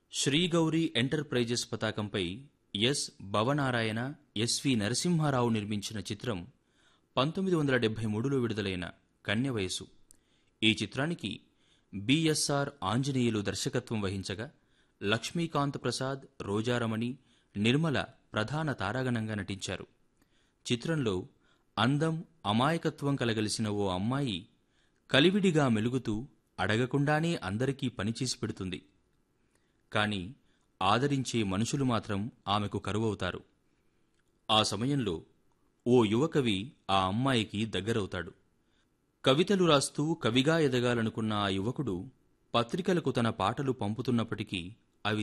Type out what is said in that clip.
Sri Gowri enterprises పతాకంపై S Bhavanarayana SV Narasimharao నిర్మించిన చిత్రం పంతొమ్మిది వందల డెబ్బై మూడులో విడుదలైన కన్య వయసు ఈ చిత్రానికి బిఎస్ఆర్ ఆంజనేయులు దర్శకత్వం వహించగా లక్ష్మీకాంత్ ప్రసాద్ రోజారమణి నిర్మల ప్రధాన తారాగణంగా నటించారు చిత్రంలో అందం అమాయకత్వం కలగలిసిన ఓ అమ్మాయి కలివిడిగా మెలుగుతూ అడగకుండానే అందరికీ పనిచేసి పెడుతుంది కాని ఆదరించే మనుషులు మాత్రం ఆమెకు కరువవుతారు ఆ సమయంలో ఓ యువకవి ఆ అమ్మాయికి దగ్గరవుతాడు కవితలు రాస్తూ కవిగా ఎదగాలనుకున్న ఆ యువకుడు పత్రికలకు తన పాటలు పంపుతున్నప్పటికీ